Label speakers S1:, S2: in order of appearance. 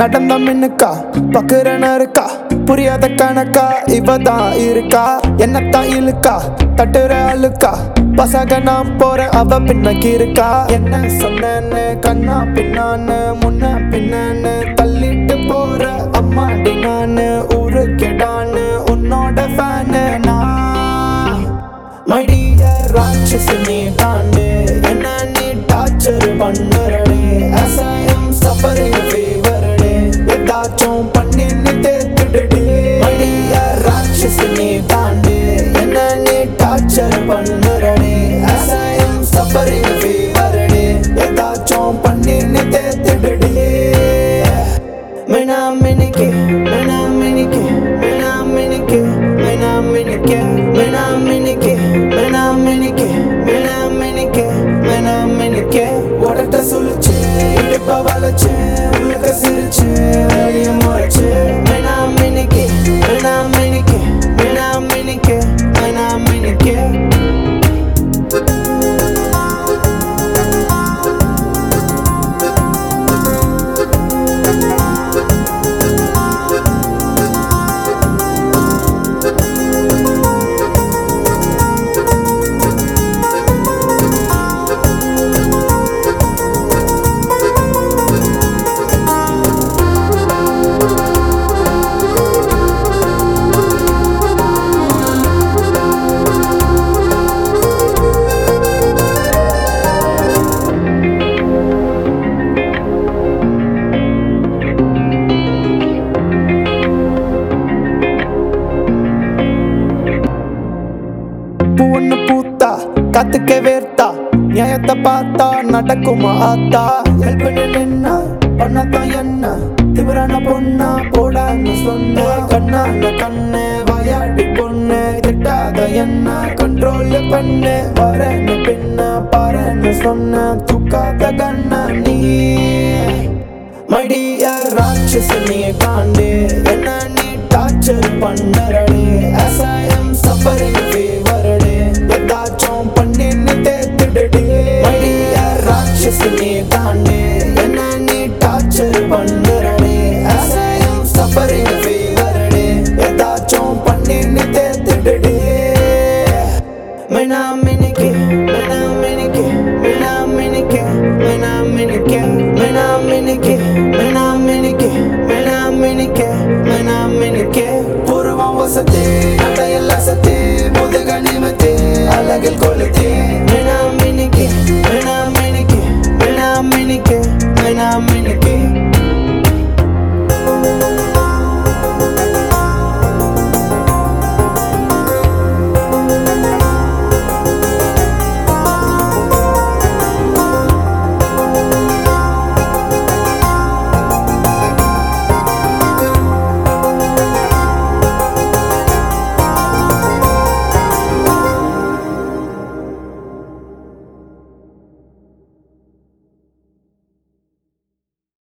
S1: நடந்த மின்னுக்கா பக்குறன இருக்கா புரியாத கணக்கா இவ தான் இருக்கா என்னத்தான் இழுக்கா தட்டுற அழுக்கா பசங்க நான் போறேன் அவ பின்னக்கி இருக்கா என்ன சொன்னேன்னு கண்ணா பின்னான்னு முன்ன பின்னான்னு தள்ளிட்டு போற அம்மாடி நானு ஊரு கெடான்னு உன்னோட ஃபேனு நான் மடிய ராட்சசி நீ தாண்டு என்ன நீ டார்ச்சர் பண்ணுறடே அசையம் சஃபரிங் ஃபீவரடே ஏதாச்சும் பண்ணி நீ தேத்துடுடே மடிய ராட்சசி நீ தாண்டு என்ன நீ டார்ச்சர் பண்ணுறடே அசையம் சஃபரிங் ஃபீவரடே ஏதாச்சும் பண்ணி நீ தேத்துடுடே Mena minike, mena minike, mena minike, mena minike, mena minike, mena minike, mena minike, mena minike. உடட்ட சுழிச்சு, இடுப்ப வளைச்சு, உலக சிரிச்சு, வெளிய முறைச்சு. Mena minike, mena minike, mena minike, mena minike. பூ ஒண்ணு பூத்தா கத்துக்க வேர்த்தா நியாயத்தை பார்த்தா நடக்குமா ஆத்தா ஹெல்ப் பண்ணி நின்னா பண்ணத்தான் என்ன திவரான பொண்ணா போடான்னு சொன்ன கண்ணான கண்ணு வாயாடி பொண்ணு திட்டாத என்ன கண்ட்ரோல் பண்ணு வரேன்னு பின்ன பாருன்னு சொன்ன தூக்காத கண்ணா நீ மடிய ராட்சசி நீ காண்டு என்ன நீ டார்ச்சர் பண்ணறடே அசாயம் சஃபரிங் ஃபீவரடே ஏதாச்சும் பண்ணி நீ தேத்துடடே மடிய ராட்சசி நீ காண்டு என்ன நீ டார்ச்சர் பண்ணறடே அசாயம் சஃபரிங் ஃபீவரடே ஏதாச்சும் பண்ணி நீ தேத்துடடே Mena minike, mena minike, mena minike, mena minike, mena minike, mena minike, mena minike, mena minike. பூர்வம் வசத்தே நடையல் அசத்தே முதுக நிமித்தே அழகில் கொளுத்தே